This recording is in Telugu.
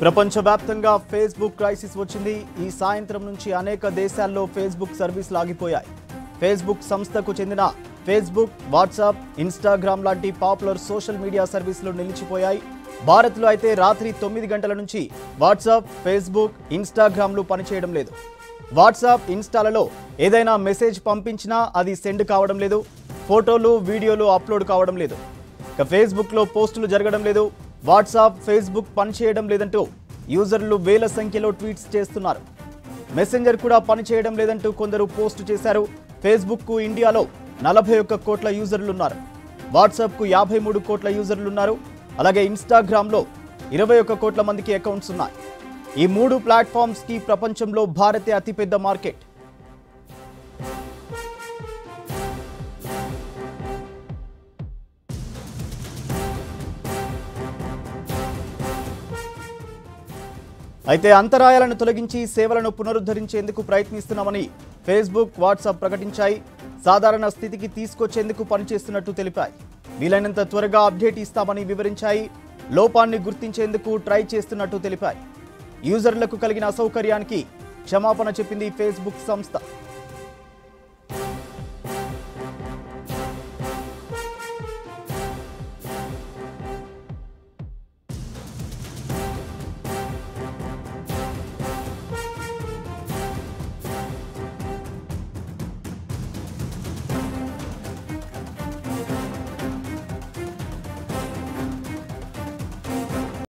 ప్రపంచవ్యాప్తంగా ఫేస్బుక్ క్రైసిస్ వచ్చింది ఈ సాయంత్రం నుంచి అనేక దేశాల్లో ఫేస్బుక్ సర్వీసులు ఆగిపోయాయి ఫేస్బుక్ సంస్థకు చెందిన ఫేస్బుక్ వాట్సాప్ ఇన్స్టాగ్రామ్ లాంటి పాపులర్ సోషల్ మీడియా సర్వీసులు నిలిచిపోయాయి భారత్లో అయితే రాత్రి తొమ్మిది గంటల నుంచి వాట్సాప్ ఫేస్బుక్ ఇన్స్టాగ్రామ్లు పనిచేయడం లేదు వాట్సాప్ ఇన్స్టాలలో ఏదైనా మెసేజ్ పంపించినా అది సెండ్ కావడం లేదు ఫోటోలు వీడియోలు అప్లోడ్ కావడం లేదు ఇక ఫేస్బుక్లో పోస్టులు జరగడం లేదు వాట్సాప్ ఫేస్బుక్ పనిచేయడం లేదంటూ యూజర్లు వేల సంఖ్యలో ట్వీట్స్ చేస్తున్నారు మెసెంజర్ కూడా పనిచేయడం లేదంటూ కొందరు పోస్ట్ చేశారు ఫేస్బుక్కు ఇండియాలో నలభై ఒక్క కోట్ల యూజర్లున్నారు వాట్సాప్కు యాభై మూడు కోట్ల యూజర్లున్నారు అలాగే ఇన్స్టాగ్రామ్లో ఇరవై ఒక్క కోట్ల మందికి అకౌంట్స్ ఉన్నాయి ఈ మూడు ప్లాట్ఫామ్స్కి ప్రపంచంలో భారతే అతిపెద్ద మార్కెట్ అయితే అంతరాయాలను తొలగించి సేవలను పునరుద్ధరించేందుకు ప్రయత్నిస్తున్నామని ఫేస్బుక్ వాట్సాప్ ప్రకటించాయి సాధారణ స్థితికి తీసుకొచ్చేందుకు పనిచేస్తున్నట్టు తెలిపాయి వీలైనంత త్వరగా అప్డేట్ ఇస్తామని వివరించాయి లోపాన్ని గుర్తించేందుకు ట్రై చేస్తున్నట్టు తెలిపాయి యూజర్లకు కలిగిన అసౌకర్యానికి క్షమాపణ చెప్పింది ఫేస్బుక్ సంస్థ